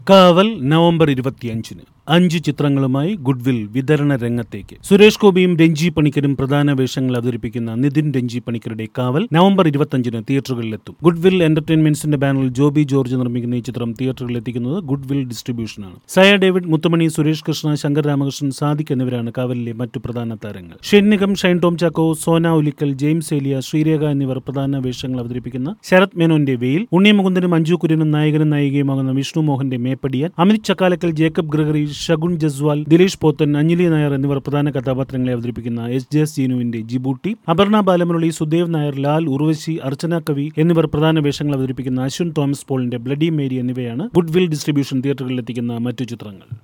കാവൽ നവംബർ ഇരുപത്തിയഞ്ചിന് അഞ്ച് ചിത്രങ്ങളുമായി ഗുഡ്വിൽ വിതരണ രംഗത്തേക്ക് സുരേഷ് ഗോപിയും രഞ്ജി പണിക്കരും പ്രധാന വേഷങ്ങൾ അവതരിപ്പിക്കുന്ന നിതിൻ രഞ്ജി പണിക്കരുടെ കാവൽ നവംബർ ഇരുപത്തിയഞ്ചിന് തിയേറ്ററുകളിലെത്തും ഗുഡ്വിൽ എന്റർടൈൻമെന്റ്സിന്റെ ബാനറിൽ ജോബി ജോർജ് നിർമ്മിക്കുന്ന ഈ ചിത്രം തിയേറ്ററുകളിൽ എത്തിക്കുന്നത് ഗുഡ്വിൽ ഡിസ്ട്രിബ്യൂഷനാണ് സയ ഡേവിഡ് മുത്തുമണി സുരേഷ് കൃഷ്ണ ശങ്കർ രാമകൃഷ്ണൻ സാദിഖ് എന്നിവരാണ് കാവലിലെ മറ്റു പ്രധാന താരങ്ങൾ ഷെന്നികം ഷൈൻ ടോം ചാക്കോ സോന ഉലിക്കൽ ജെയിംസ് ഏലിയ ശ്രീരേഖ എന്നിവർ പ്രധാന വേഷങ്ങൾ അവതരിപ്പിക്കുന്ന ശരത് മേനോന്റെ വെയിൽ ഉണ്ണി മുകുന്ദനും മഞ്ജു കുര്യനും നായകനും നായികയുമാകുന്ന വിഷ്ണു മോഹന്റെ മേപ്പടിയാൻ അമിത് ചക്കാലക്കൽ ജേക്കബ് ഗ്രഗറി ഷഗുൻ ജസ്വാൽ ദിലീഷ് പോത്തൻ അഞ്ജലി നായർ എന്നിവർ പ്രധാന കഥാപാത്രങ്ങളെ അവതരിപ്പിക്കുന്ന എസ് ജെ എസ് ജീനുവിന്റെ ജിബൂട്ടി അപർണ ബാലമുരളി സുദേവ് നായർ ലാൽ ഉർവശി അർച്ചന കവി എന്നിവർ പ്രധാന വേഷങ്ങൾ അവതരിപ്പിക്കുന്ന അശ്വിൻ തോമസ് പോളിന്റെ ബ്ലഡി മേരി എന്നിവയാണ് ഗുഡ്വിൽ ഡിസ്ട്രിബ്യൂഷൻ തിയേറ്ററുകളിൽ എത്തിക്കുന്ന മറ്റു ചിത്രങ്ങൾ